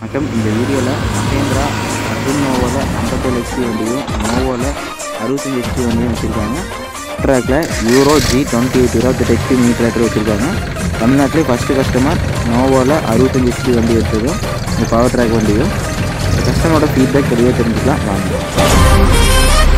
வணக்கம் இந்த வீடியோவில் மகேந்திரா அர்ஜுன் நோவோவில் ஐம்பத்தேழு ஹெச்பி வண்டியும் நோவோவில் அறுபத்தஞ்சி ஹெச்பி வண்டியும் வச்சுருக்காங்க ட்ராக்கில் யூரோ ஜி டுவெண்ட்டி எயிட் இருபத்தெட்டு ஹெச்பி மினி டிராக்டர் வச்சுருக்காங்க தமிழ்நாட்டிலே ஃபஸ்ட்டு கஸ்டமர் நோவோவில் அறுபத்தஞ்சி ஹெச்பி வண்டி எடுத்ததும் இந்த பவர் ட்ராக் வண்டியும் இந்த கஸ்டமரோட ஃபீட்பேக் தெளிவாக தெரிஞ்சுக்கலாம் வாங்க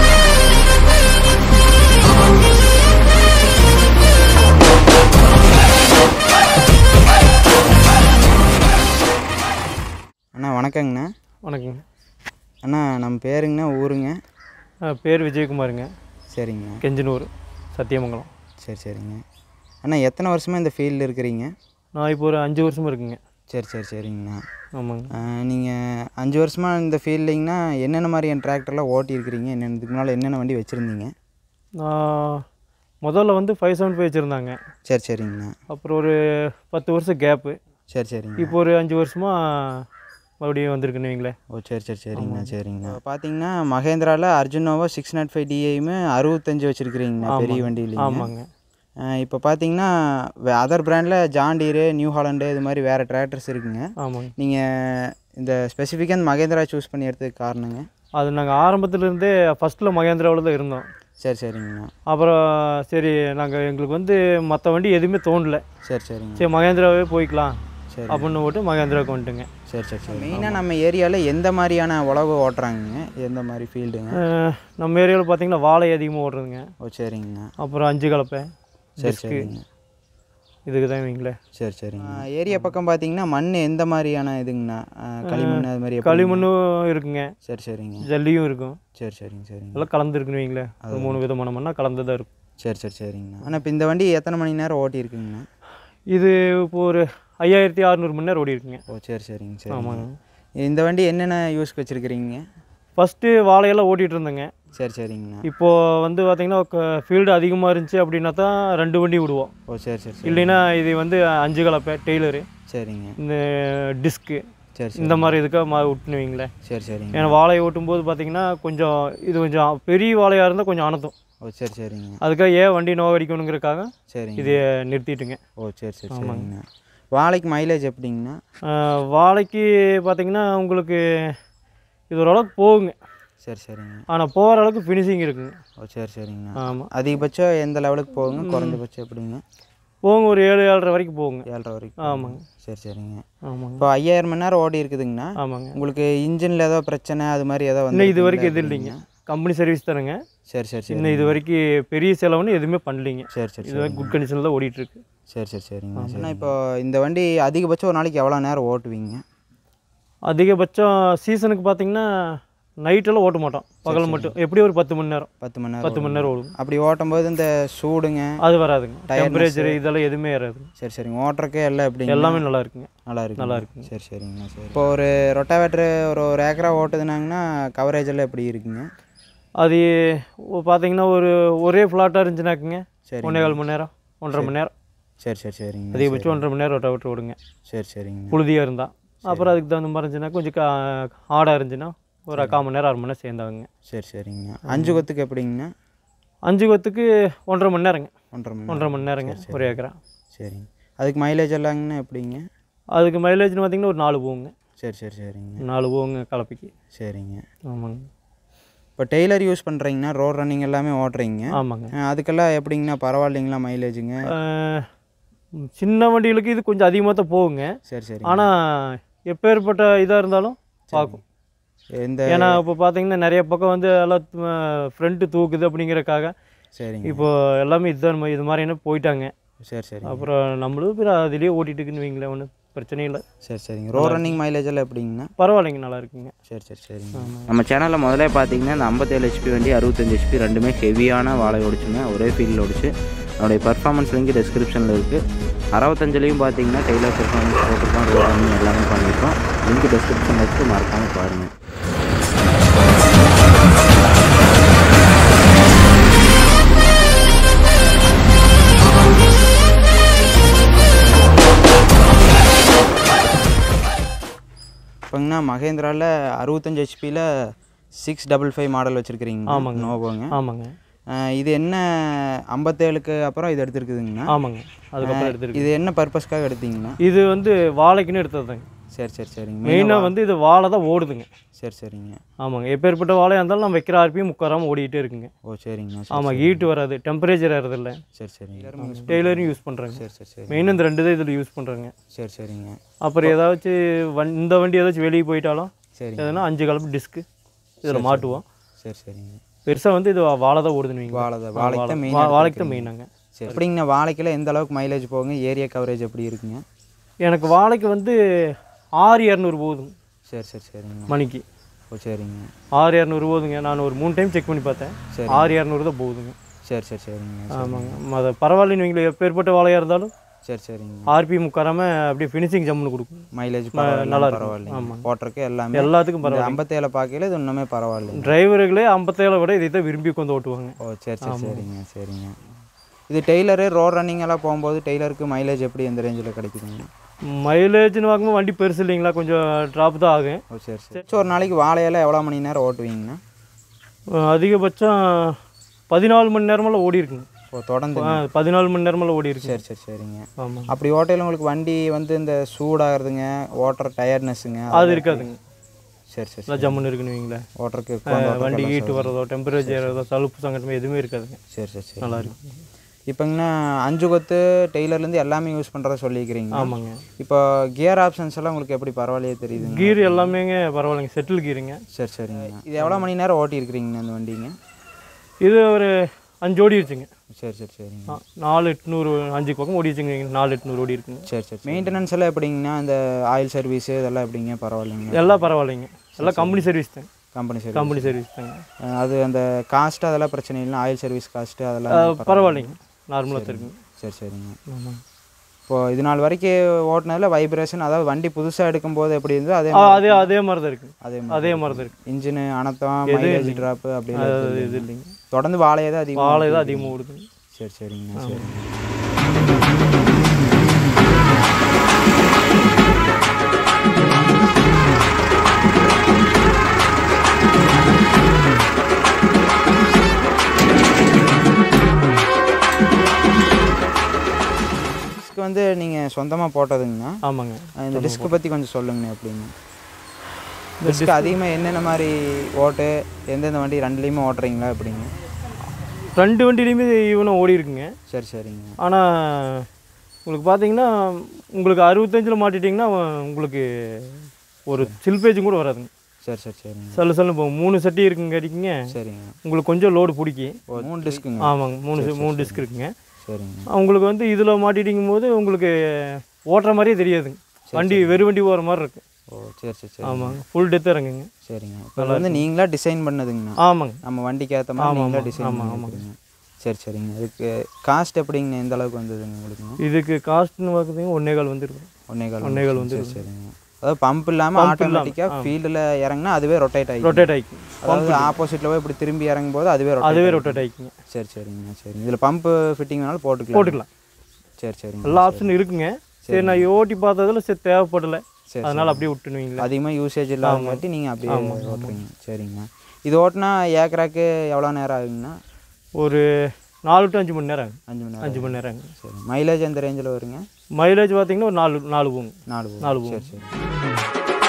அண்ணா வணக்கங்கண்ணா வணக்கங்க அண்ணா நம்ம பேருங்கண்ணா ஊருங்க ஆ, பேர் விஜயகுமாருங்க சரிங்கண்ணா கெஞ்சனூர் சத்தியமங்கலம் சரி சரிங்க அண்ணா எத்தனை வருஷமாக இந்த ஃபீல்டில் இருக்கிறீங்க நான் இப்போ ஒரு அஞ்சு வருஷமாக இருக்குங்க சரி சரி சரிங்கண்ணா ஆமாங்க நீங்கள் அஞ்சு வருஷமாக இந்த ஃபீல்டிங்னா என்னென்ன மாதிரியான டிராக்டர்லாம் ஓட்டி இருக்கிறீங்க என்னென்ன இதுக்கு முன்னால் என்னென்ன வண்டி வச்சுருந்தீங்க நான் முதல்ல வந்து ஃபைவ் செவன் ஃபைவ் வச்சுருந்தாங்க சரி சரிங்கண்ணா அப்புறம் ஒரு பத்து வருஷம் கேப்பு சரி சரிங்க இப்போ ஒரு அஞ்சு வருஷமாக மறுபடியும் வந்திருக்குன்னு வைங்களேன் ஓ சரி சரி சரிங்கண்ணா சரிங்கண்ணா பார்த்தீங்கன்னா மகேந்திராவில் அர்ஜுனோவா சிக்ஸ் நாட் ஃபைவ் டிஐயுமே அறுபத்தஞ்சு வச்சுருக்கிறீங்கண்ணா பெரிய வண்டியிலைங்க ஆமாங்க இப்போ பார்த்தீங்கன்னா அதர் பிராண்டில் ஜாண்டீரு நியூ ஹாலண்டு இது மாதிரி வேறு டிராக்டர்ஸ் இருக்குங்க ஆமாங்க நீங்கள் இந்த ஸ்பெசிஃபிக்காக மகேந்திரா சூஸ் பண்ணி எடுத்ததுக்கு காரணங்க அது நாங்கள் ஆரம்பத்துலேருந்தே ஃபஸ்ட்டில் மகேந்திராவில் தான் இருந்தோம் சரி சரிங்கண்ணா அப்புறம் சரி நாங்கள் எங்களுக்கு வந்து மற்ற வண்டி எதுவுமே தோணல சரி சரிங்க சரி மகேந்திராவே போய்க்கலாம் சரி அப்படின்னு போட்டு மகேந்திராவுக்கு வந்துட்டுங்க சரி சரி சரி மெயினாக நம்ம ஏரியாவில் எந்த மாதிரியான உழவு ஓட்டுறாங்கங்க எந்த மாதிரி ஃபீல்டுங்க அஹ், நம்ம ஏரியாவில் பார்த்தீங்கன்னா வாழை அதிகமாக ஓடுறதுங்க ஓ சரிங்கண்ணா அப்புறம் அஞ்சு கலப்பை சரி சரிங்க இதுக்கு தான் வைங்களேன் சரி சரிங்க ஏரியா பக்கம் பார்த்தீங்கன்னா மண் எந்த மாதிரியான இதுங்கண்ணா ஆ, களிமண் அது மாதிரி எப்படி? களிமண்ணும் இருக்குங்க சரி சரிங்க ஜல்லியும் இருக்கும் சரி சரிங்க சரிங்க எல்லாம் கலந்துருக்குன்னு வைங்களேன் ஒரு மூணு விதமான மண்ணாக கலந்து தான் இருக்கும் சரி சரி சரிங்கண்ணா ஆனால் இப்போ இந்த வண்டி எத்தனை மணி நேரம் ஓட்டி இருக்குங்கண்ணா இது இப்போ ஒரு ஐயாயிரத்தி அறநூறு மணி நேரம் ஓடி இருக்குங்க ஓ சரி சரிங்க சரி ஆமாங்க இந்த வண்டி என்னென்ன யூஸ்க்கு வச்சுருக்கிறீங்க ஃபஸ்ட்டு வாழையெல்லாம் ஓட்டிகிட்டு இருந்தேங்க சரி சரிங்கண்ணா இப்போது வந்து பார்த்தீங்கன்னா ஃபீல்டு அதிகமாக இருந்துச்சு அப்படின்னா தான் ரெண்டு வண்டி விடுவோம் ஓ சரி சரி சரி இல்லைன்னா இது வந்து அஞ்சு கலப்பை டெய்லரு சரிங்க இந்த டிஸ்க்கு சரி சரி இந்த மாதிரி இதுக்காக மா விட்டுன்னு வைங்களேன் சரி சரிங்க ஏன்னா வாழை ஓட்டும்போது பார்த்தீங்கன்னா கொஞ்சம் இது கொஞ்சம் பெரிய வாழையாக இருந்தால் கொஞ்சம் அனத்தும் ஓ சரி சரிங்க அதுக்காக ஏன் வண்டி நோவடிக்கணுங்கிறதுக்காக சரிங்க இது நிறுத்திட்டுங்க ஓ சரி சரி சரிங்கண்ணா வாழைக்கு மைலேஜ் எப்படிங்கண்ணா ஆஹ் வாழைக்கு பார்த்தீங்கன்னா உங்களுக்கு இது ஓரளவுக்கு போகுங்க சரி சரிங்க ஆனால் போகிற அளவுக்கு ஃபினிஷிங் இருக்குங்க ஓ சரி சரிங்கண்ணா ஆமாம் அதிகபட்சம் எந்த லெவலுக்கு போகுங்க குறைஞ்சபட்சம் எப்படிங்க போகுங்க ஒரு ஏழு ஏழரை வரைக்கும் போகுங்க ஏழரை வரைக்கும் ஆமாங்க சரி சரிங்க ஆமாங்க இப்போ ஐயாயிரம் மணி நேரம் ஓடி இருக்குதுங்கண்ணா ஆமாங்க உங்களுக்கு இன்ஜினில் ஏதோ பிரச்சனை அது மாதிரி ஏதோ வந்து இன்னும் இது வரைக்கும் எதுவும் இல்லைங்க கம்பெனி சர்வீஸ் தானுங்க சரி சரி சரி இன்னும் இது வரைக்கும் பெரிய செலவுன்னு எதுவுமே பண்ணலைங்க சரி சரி இது வரைக்கும் குட் கண்டிஷனில் தான் ஓடிட்டுருக்கு சரி சரி சரிங்க அண்ணா இப்போ இந்த வண்டி அதிகபட்சம் ஒரு நாளைக்கு எவ்வளோ நேரம் ஓட்டுவீங்க அதிகபட்சம் சீசனுக்கு பார்த்தீங்கன்னா நைட்டெல்லாம் ஓட்ட மாட்டோம் பகல் மட்டும் எப்படி ஒரு பத்து மணி நேரம் பத்து மணி நேரம் பத்து மணி நேரம் ஓடும் அப்படி ஓட்டும்போது இந்த சூடுங்க அது வராதுங்க டெம்பரேச்சர் இதெல்லாம் எதுவுமே வராதுங்க சரி சரிங்க ஓட்டுறக்கே எல்லாம் எப்படிங்க எல்லாமே நல்லா இருக்குங்க நல்லா இருக்கு நல்லா இருக்குங்க சரி சரிங்கண்ணா சரி இப்போ ஒரு ரொட்டாவேட்ரு ஒரு ஒரு ஏக்கரா ஓட்டுதுனாங்கன்னா கவரேஜ் எல்லாம் எப்படி இருக்குங்க அது ஒ- பார்த்தீங்கன்னா ஒரு ஒரே ஃப்ளாட்டாக இருந்துச்சுனாக்குங்க சரி ஒன்றே கால் மணி நேரம் ஒன்றரை மணி நேரம் சரி சரி சரிங்க அதிகபட்சம் ஒன்றரை மணி நேரம் விட்ட விட்டு விடுங்க சரி சரிங்க புழுதியாக இருந்தால் அப்புறம் அதுக்கு தகுந்த மாதிரி இருந்துச்சுன்னா கொஞ்சம் கா ஆடாக இருந்துச்சுன்னா ஒரு கால் மணி நேரம் அரை மணி நேரம் சேர்ந்தாங்க சரி சரிங்கண்ணா அஞ்சு கொத்துக்கு எப்படிங்கண்ணா அஞ்சு கொத்துக்கு ஒன்றரை மணி நேரங்க ஒன்றரை மணி ஒன்றரை மணி நேரங்க ஒரு ஏக்கரா சரிங்க அதுக்கு மைலேஜ் எல்லாங்கண்ணா எப்படிங்க அதுக்கு மைலேஜ்னு பார்த்தீங்கன்னா ஒரு நாலு போகுங்க சரி சரி சரிங்க நாலு போகுங்க கலப்பைக்கு சரிங்க ஆமாங்க இப்போ டெய்லர் யூஸ் பண்ணுறீங்கன்னா ரோட் ரன்னிங் எல்லாமே ஓட்டுறீங்க ஆமாங்க அஹ் அதுக்கெல்லாம் எப்படிங்கண்ணா பரவாயில்லைங்களா மைலேஜுங்க அஹ், சின்ன வண்டிகளுக்கு இது கொஞ்சம் அதிகமாக தான் போகுங்க சரி சரி ஆனால் எப்பேற்பட்ட இதாக இருந்தாலும் பார்க்கும் எந்த ஏன்னா இப்போ பார்த்தீங்கன்னா நிறைய பக்கம் வந்து எல்லாம் ஃப்ரண்ட்டு தூக்குது அப்படிங்கிறக்காக சரிங்க இப்போ எல்லாமே இதுதான் நம்ம இது மாதிரியான போயிட்டாங்க சரி சரி அப்புறம் நம்மளும் பிற அதுலேயே ஓட்டிட்டு இருக்குன்னு வைங்களேன் ஒன்றும் பிரச்சனை இல்லை சரி சரிங்க ரோட் ரன்னிங் மைலேஜ் எல்லாம் எப்படிங்கண்ணா பரவாயில்லைங்க நல்லா இருக்குங்க சரி சரி சரிங்க நம்ம சேனலில் முதல்ல பார்த்தீங்கன்னா இந்த ஐம்பத்தேழு ஹெச்பி வண்டி அறுபத்தஞ்சு ஹெச்பி ரெண்டுமே ஹெவியான வாழை ஓடிச்சுங்க ஒரே ஃபீல்டில் ஓடிச்சு அதோடைய பர்ஃபார்மன்ஸ் லிங்க் டிஸ்கிரிப்ஷனில் இருக்குது அறுபத்தஞ்சுலையும் பார்த்தீங்கன்னா டெய்லர் பர்ஃபார்மன்ஸ் போட்டிருக்கோம் ரோட் ரன்னிங் எல்லாமே பண்ணியிருக்கோம் லிங்க் டிஸ்கிரிப்ஷனில் இருக்குது மறக்காமல் பாருங்கள் இப்போங்கண்ணா மகேந்திராவில் அறுபத்தஞ்சு ஹெச்பியில் சிக்ஸ் டபுள் ஃபைவ் மாடல் வச்சுருக்கிறீங்க ஆமாங்க. நோவோங்க ஆமாங்க அஹ் இது என்ன ஐம்பத்தேழுக்கு அப்புறம் இது எடுத்துருக்குதுங்கண்ணா ஆமாங்க அதுக்கப்புறம் எடுத்துருக்கு இது என்ன பர்பஸ்க்காக எடுத்தீங்கண்ணா இது வந்து வாழைக்குன்னு எடுத்ததுங்க சரி சரி சரிங்க மெயினாக வந்து இது வாழை தான் ஓடுதுங்க சரி சரிங்க ஆமாங்க எப்பேற்பட்ட வாழையாக இருந்தாலும் நம்ம வைக்கிற ஆர்பியும் முக்காராமல் ஓடிக்கிட்டே இருக்குங்க ஓ சரிங்கண்ணா சரி, ஆமாம் ஹீட் வராது டெம்பரேச்சர் ஏறதில்ல சரி சரிங்க டெய்லரும் யூஸ் பண்ணுறாங்க சரி சரி சரி மெயின் இந்த ரெண்டு தான் இதில் யூஸ் பண்ணுறாங்க சரி சரிங்க அப்புறம் ஏதாச்சும் வண் இந்த வண்டி ஏதாச்சும் வெளியே போயிட்டாலும் சரிங்க எதுனா அஞ்சு கலப்பு டிஸ்க்கு இதில் மாட்டுவோம் சரி சரிங்க பெருசாக வந்து இது வாழை தான் ஓடுதுன்னு வைங்க வாழை தான் வாழைக்கு தான் மெயின் வாழைக்கு தான் மெயினாங்க சரி எப்படிங்கண்ணா வாழைக்கில் எந்த அளவுக்கு மைலேஜ் போகுங்க ஏரியா கவரேஜ் எப்படி இருக்குங்க எனக்கு வாழைக்கு வந்து ஆறு இரநூறு போகுதுங்க சரி சரி சரிங்க மணிக்கு ஓ சரிங்க ஆறு இரநூறு போகுதுங்க நான் ஒரு மூணு டைம் செக் பண்ணி பார்த்தேன் சரி. ஆறு இரநூறு தான் போகுதுங்க சரி சரி சரிங்க ஆமாங்க அது பரவாயில்லன்னு வைங்களேன் எப்பேற்பட்ட வாழையாக இருந்தாலும் சரி சரிங்க ஆர்பி முக்காராமல் அப்படியே ஃபினிஷிங் ஜம்முன்னு கொடுக்கும் மைலேஜ் நல்லா இருக்கும். பரவாயில்லைங்க ஆமாங்க. ஓட்டுறக்கு எல்லாமே எல்லாத்துக்கும் இந்த பரவாயில்ல ஐம்பத்தேழு பார்க்கையில இது இன்னுமே பரவாயில்லைங்க டிரைவர்களே ஐம்பத்தேழை விட இதை தான் விரும்பி கொண்டு ஓட்டுவாங்க ஓ சரி சரி சரிங்க சரிங்க இது டெய்லரு ரோட் ரன்னிங் எல்லாம் போகும்போது டெய்லருக்கு மைலேஜ் எப்படி எந்த ரேஞ்சில் கிடைக்குதுங்க மைலேஜ்னு பார்க்கும்போது வண்டி பெருசு இல்லைங்களா கொஞ்சம் ட்ராப் தான் ஆகும் ஓ சரி சரி சரி, ஒரு நாளைக்கு வாழையெல்லாம் எவ்வளோ மணி நேரம் ஓட்டுவீங்கண்ணா அஹ் அதிகபட்சம் பதினாலு மணி நேரமெல்லாம் ஓடி இருக்குங்க ஓ தொடர்ந்து அஹ் பதினாலு மணி நேரமெல்லாம் ஓடி இருக்கு சரி சரி சரிங்க ஆமாம் அப்படி ஓட்டையில் உங்களுக்கு வண்டி வந்து இந்த சூடாகிறதுங்க ஓட்டுற டயர்ட்னஸ்ஸுங்க அது இருக்காதுங்க சரி சரி நல்லா ஜம்முன்னு இருக்குன்னு வைங்களேன் ஓட்டுறக்கு அஹ் வண்டி ஹீட்டு வர்றதோ டெம்பரேச்சர் ஏறதோ சலுப்பு சங்கட்டமே எதுவுமே இருக்காதுங்க சரி சரி சரி நல்லா இருக்கும் இப்போங்கண்ணா அஞ்சு கொத்து டெய்லர்லேருந்து எல்லாமே யூஸ் பண்ணுறத சொல்லிக்கிறீங்க ஆமாங்க இப்போ கியர் ஆப்ஷன்ஸ் எல்லாம் உங்களுக்கு எப்படி பரவாயில்லையே தெரியுதுங்க கீர் எல்லாமேங்க பரவாயில்லைங்க செட்டில் கீருங்க சரி சரிங்க இது எவ்வளோ மணி நேரம் ஓட்டி இருக்கிறீங்கண்ணா இந்த வண்டிங்க இது ஒரு அஞ்சு ஓடி வச்சுங்க சரி சரி சரிங்க ஆ, நாலு எட்நூறு அஞ்சு பக்கம் ஓடி வச்சுங்க நாலு எட்நூறு ஓடி இருக்குங்க சரி சரி மெயின்டெனன்ஸ் எல்லாம் எப்படிங்கண்ணா இந்த ஆயில் சர்வீஸ் இதெல்லாம் எப்படிங்க பரவாயில்லைங்க எல்லாம் பரவாயில்லைங்க எல்லாம் கம்பெனி சர்வீஸ் தாங்க கம்பெனி சர்வீஸ் கம்பெனி சர்வீஸ் தாங்க அது அந்த காஸ்ட் அதெல்லாம் பிரச்சனை இல்லை ஆயில் சர்வீஸ் காஸ்ட்டு அதெல்லாம் அஹ் பரவாயில்லைங்க நார்மலாக தான் இருக்குங்க சரி சரிங்க ஆமாம் இப்போது இது நாள் வரைக்கும் ஓட்டினதில் வைப்ரேஷன் அதாவது வண்டி புதுசாக எடுக்கும்போது எப்படி இருந்ததோ அதே ஆ, அதே அதே மாதிரி தான் இருக்குங்க அதே அதே மாதிரி தான் இருக்கு இன்ஜினு அனத்தம் மைலேஜ் ட்ராப்பு அப்படி எல்லாம் அது எதுவும் இது இல்லைங்க. இல்லைங்க தொடர்ந்து வாழையே தான் அதிகமாக வாழை தான் அதிகமாக ஓடுதுங்க சரி சரிங்க சரிங்க டிஸ்க் வந்து நீங்கள் சொந்தமாக போட்டதுங்கண்ணா ஆமாங்க அஹ் இந்த டிஸ்க் பற்றி கொஞ்சம் சொல்லுங்கண்ணே எப்படின்னு டிஸ்க் அதிகமாக என்னென்ன மாதிரி ஓட்டு எந்தெந்த வண்டி ரெண்டுலேயுமே ஓட்டுறீங்களா எப்படிங்க ரெண்டு வண்டிலையுமே ஈவனாக ஓடி இருக்குங்க சரி சரிங்க ஆனால் உங்களுக்கு பார்த்தீங்கன்னா உங்களுக்கு அறுபத்தஞ்சில் மாட்டிட்டிங்கன்னா உங்களுக்கு ஒரு சில் பேஜும் கூட வராதுங்க சரி சரி சரிங்க சல்லு சல்லு இப்போ மூணு சட்டி இருக்குங்க அடிக்குங்க சரிங்க உங்களுக்கு கொஞ்சம் லோடு பிடிக்கி ஓ மூணு டிஸ்க்குங்க ஆமாங்க மூணு சி- மூணு டிஸ்க் இருக்குங்க சரிங்க உங்களுக்கு வந்து இதில் மாட்டிட்டிங்கும் போது உங்களுக்கு ஓட்டுற மாதிரியே தெரியாதுங்க வண்டி வெறு வண்டி போகிற மாதிரி இருக்கு ஓ சரி சரி சரி ஆமாங்க ஃபுல் டெத் இறங்குங்க சரிங்க இப்போ வந்து நீங்களா டிசைன் பண்ணதுங்கண்ணா ஆமாங்க நம்ம வண்டிக்கு ஏற்ற மாதிரி நீங்களா டிசைன் பண்ணிக்கிறீங்க சரி சரிங்க இதுக்கு காஸ்ட் எப்படிங்கண்ணா எந்த அளவுக்கு வந்ததுங்க உங்களுக்குங்க இதுக்கு காஸ்ட்னு பார்க்குறீங்க ஒன்னே கால் வந்துருக்கு ஒன்னே கால் ஒன்னே கால் வந்து சரி சரிங்க அதாவது பம்ப் இல்லாமல் ஆட்டோமேட்டிக்காக ஃபீல்டில் இறங்குனா அதுவே ரொட்டேட் ஆகி ரொட்டேட் ஆகிக்கும் அதாவது ஆப்போசிட்டில் போய் இப்படி திரும்பி இறங்கும் போது அதுவே ரொட்டேட் அதுவே ரொட்டேட் ஆகிக்குங்க சரி சரிங்க சரி இதில் பம்பு ஃபிட்டிங் வேணாலும் போட்டுக்கலாம் போட்டுக்கலாம் சரி சரிங்க எல்லா ஆப்ஷன் இருக்குங்க சரி நான் ஓட்டி பார்த்ததுல சரி தேவைப்படலை சரி, அதனால அப்படியே விட்டுனுவீங்களா அதிகமாக யூசேஜ் இல்லாதங்காட்டி நீங்கள் அப்படியே ஓட்டுறீங்க சரிங்க இது ஓட்டினா ஏக்கராக்கு எவ்வளோ நேரம் ஆகுங்கண்ணா ஒரு நாலு டு அஞ்சு மணி நேரம் ஆகும் அஞ்சு மணி நேரம் அஞ்சு மணி நேரம் ஆகும் சரி மைலேஜ் எந்த ரேஞ்சில் வருங்க மைலேஜ் பார்த்தீங்கன்னா ஒரு நாலு நாலு போங்க நாலு போகும். நாலு போகும். சரி சரி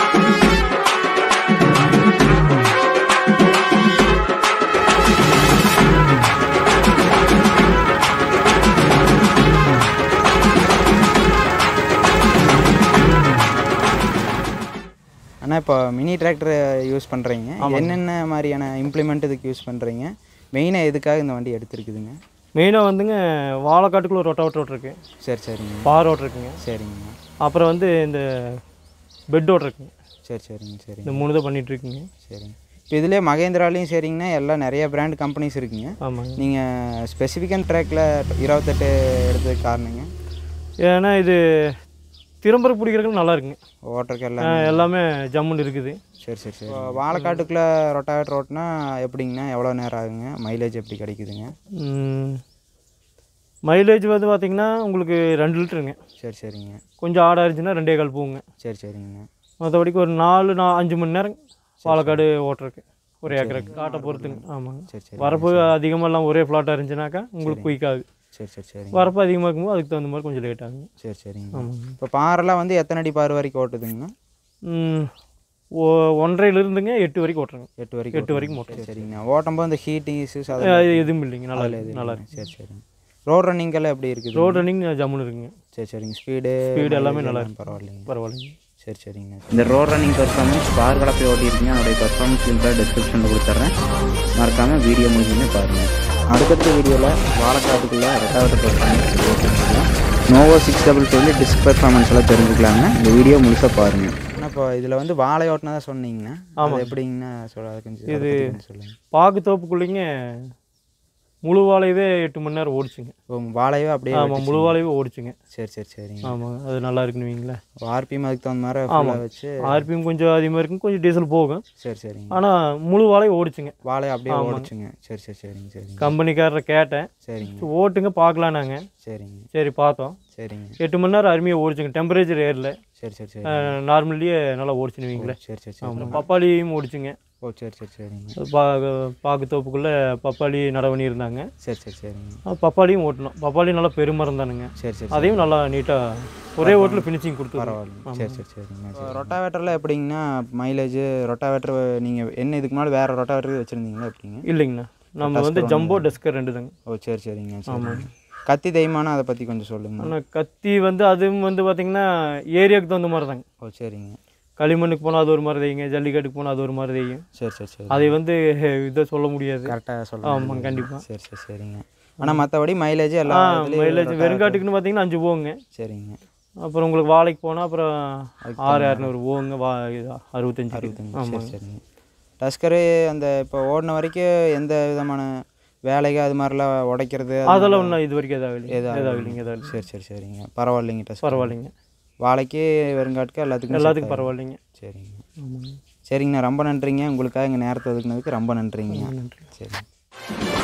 அண்ணா இப்போ மினி டிராக்டர் யூஸ் பண்ணுறீங்க என்னென்ன மாதிரியான இம்ப்ளிமெண்ட் இதுக்கு யூஸ் பண்ணுறீங்க மெயினாக எதுக்காக இந்த வண்டி எடுத்துருக்குதுங்க மெயினாக வந்துங்க வாழைக்காட்டுக்குள்ள ஒரு ரொட்டாவட்டர் ஓட்டு இருக்கு சரி சரிங்க பார் ஓட்டு இருக்குங்க சரிங்க அப்புறம் வந்து இந்த பெட் ஓட்டு இருக்குங்க சரி சரிங்க சரிங்க இந்த மூணு தான் பண்ணிட்டு இருக்குங்க சரிங்க இப்போ இதுலேயே மகேந்திராலையும் சரிங்கண்ணா எல்லாம் நிறைய பிராண்ட் கம்பெனிஸ் இருக்குங்க ஆமாங்க நீங்கள் ஸ்பெசிஃபிக்கன் ட்ராக்கில் இருபத்தெட்டு எடுத்ததுக்கு காரணங்க ஏன்னா இது திரும்புற பிடிக்கிறதுக்கு நல்லா இருக்குங்க ஓட்டருக்கு எல்லாம் அஹ் எல்லாமே ஜம்முன்னு இருக்குது சரி சரி சரி வாழைக்காட்டுக்குள்ளே ரொட்டாவேட்டர் ஓட்டினா எப்படிங்கண்ணா எவ்வளோ நேரம் ஆகுங்க மைலேஜ் எப்படி கிடைக்குதுங்க மைலேஜ் வந்து பார்த்தீங்கன்னா உங்களுக்கு ரெண்டு லிட்டருங்க சரி சரிங்க கொஞ்சம் ஆடாக இருந்துச்சுன்னா ரெண்டே கால் போகுங்க சரி சரிங்க மற்றபடிக்கு ஒரு நாலு நா அஞ்சு மணி நேரம் பாலக்காடு ஓட்டுறதுக்கு ஒரு ஏக்கருக்கு காட்டை பொறுத்துங்க ஆமாங்க சரி சரி வரப்பு அதிகமாக எல்லாம் ஒரே ஃப்ளாட்டாக இருந்துச்சுனாக்கா உங்களுக்கு குயிக் ஆகுது சரி சரி சரிங்க வரப்பு அதிகமாக இருக்கும்போது அதுக்கு தகுந்த மாதிரி கொஞ்சம் லேட் ஆகுங்க சரி சரிங்க ஆமாங்க இப்போ பாறைலாம் வந்து எத்தனை அடி பார் வரைக்கும் ஓட்டுதுங்கண்ணா ம், ஒ- ஒன்றரையிலிருந்துங்க எட்டு வரைக்கும் ஓட்டுறேங்க எட்டு வரைக்கும் எட்டு வரைக்கும் ஓட்டுதுங்க. சரி சரிங்கண்ணா ஓட்டும்போது இந்த ஹீட்டிங் இஷ்யூஸ் அது அதெல்லாம் எதுவும் இல்லைங்க நல்லா அதில் இருக்கு எதுவும் நல்லா இல்லைங்க. இருக்கு சரி சரிங்க ரோட் ரன்னிங்கெல்லாம் எப்படி இருக்குது ரோட் ரன்னிங் ஜம்முன்னு இருக்குங்க சரி சரிங்க ஸ்பீடு Speed எல்லாமே நல்லா பரவாயில்லைங்க பரவாயில்லைங்க சரி சரிங்க இந்த ரோட் ரன்னிங் பர்ஃபார்மன்ஸ் கார் கலப்பை ஓட்டியிருக்கீங்க அதோடைய பர்ஃபார்மன்ஸ் லிங்காக டிஸ்கிரிப்ஷனில் கொடுத்துட்றேன் மறக்காமல் வீடியோ முடிஞ்சுமே பாருங்கள் அடுத்தடுத்த வீடியோவில் வாழைக்காட்டுக்குள்ளே ரெட்டாவட்ட பர்ஃபார்மன்ஸ் ஓட்டிருக்கலாம் நோவோ சிக்ஸ் டபுள் டூவில் டிஸ்க் பர்ஃபார்மன்ஸ் எல்லாம் தெரிஞ்சுக்கலாங்க இந்த வீடியோ முழுசாக பாருங்கள் ஆனால் இப்போ இதில் வந்து வாழை ஓட்டினா தான் சொன்னீங்கண்ணா அது எப்படிங்கண்ணா சொல்ல அது கொஞ்சம் அதை பத்தி கொஞ்சம் சொல்லுங்கள் பாக்கு தோப்புக்குள்ளேங்க முழு வாழையவே எட்டு மணி நேரம் ஓடிச்சுங்க ஓ வாழையவே அப்படியே ஆமாம் முழு வாழையவே ஓடிச்சுங்க சரி சரி சரிங்க ஆமாங்க அது நல்லா இருக்குன்னு வைங்களேன் ஆர்பிஎம் அதுக்கு தகுந்த மாதிரி ஃபுல்லாக வச்சு ஆர்பிஎம் கொஞ்சம் அதிகமாக இருக்கும் கொஞ்சம் டீசல் போகும் சரி சரிங்க ஆனால் முழு வாழை ஓடிச்சுங்க வாழை அப்படியே ஓடிச்சுங்க சரி சரி சரிங்க சரிங்க கம்பெனிக்காரரை கேட்டேன் சரிங்க சரி, ஓட்டுங்க பார்க்கலாம் நாங்கள் சரிங்க சரி பார்த்தோம் சரிங்க எட்டு மணி நேரம் அருமையாக ஓடிச்சுங்க டெம்பரேச்சர் ஏறல சரி சரி சரி நார்மல்லையே நல்லா ஓடிச்சுன்னு வைங்களேன் சரி சரி சரி ஆமாம் பப்பாளியும் ஓடிச்சுங்க ஓ சரி சரி சரிங்க பா பாக்கு தோப்புக்குள்ளே பப்பாளி நடவணி இருந்தாங்க சரி சரி சரிங்க அஹ் பப்பாளியும் ஓட்டணும் பப்பாளி நல்லா பெருமரம் தானுங்க சரி சரி அதையும் நல்லா நீட்டாக ஒரே ஓட்டில் ஃபினிஷிங் கொடுத்துருவோம் பரவாயில்ல சரி சரி சரிங்க ரொட்டாவேட்டரில் எப்படிங்கண்ணா மைலேஜ் ரொட்டாவேட்டர் நீங்கள் என்ன இதுக்கு முன்னாடி வேறு ரொட்டாவேட்டர் வச்சுருந்தீங்களா எப்படிங்க இல்லைங்கண்ணா நம்ம வந்து ஜம்போ டெஸ்கர் ரெண்டு தாங்க ஓ சரி சரிங்க சரி கத்தி தெய்மானம் அதை பற்றி கொஞ்சம் சொல்லுங்கண்ணா ஆனால் கத்தி வந்து அதுவும் வந்து பார்த்திங்கன்னா ஏரியாவுக்கு தகுந்த மாதிரி தாங்க ஓ சரிங்க களிமண்ணுக்கு போனால் அது ஒரு மாதிரி தேய்ங்க ஜல்லிக்கட்டுக்கு போனால் அது ஒரு மாதிரி தேயும் சரி சரி சரி அதை வந்து இதை சொல்ல முடியாது கரெக்டாக சொல்லுங்கள் ஆமாம் கண்டிப்பாக சரி சரி சரிங்க ஆனால் மற்றபடி மைலேஜ் எல்லா இதுலேயும் மைலேஜ் வெறுங்காட்டுக்குன்னு பார்த்தீங்கன்னா அஞ்சு போங்க சரிங்க அப்புறம் உங்களுக்கு வாழைக்கு போனால் அப்புறம் ஆறு இரநூறு போங்க வா இது அறுபத்தஞ்சு சரி ஆமாங்க சரிங்க டஸ்கரு அந்த இப்போ ஓடின வரைக்கும் எந்த விதமான வேலைகள் அது மாதிரிலாம் உடைக்கிறது அது அதெல்லாம் ஒன்றும் இது வரைக்கும் எதாவது இல்லைங்க எதாவது எதாவது இல்லைங்க எதாவது இல்லைங்க சரி சரி சரிங்க பரவாயில்லைங்க டஸ்கர் பரவாயில்லைங்க வாழைக்கு வெறுங்காட்டுக்கு எல்லாத்துக்கும் எல்லாத்துக்கும் பரவாயில்லைங்க சரிங்க ஆமாங்க சரிங்கண்ணா ரொம்ப நன்றிங்க உங்களுக்காக எங்கள் நேரத்தை ஒதுக்குனதுக்கு ரொம்ப நன்றிங்க நன்றி சரிங்க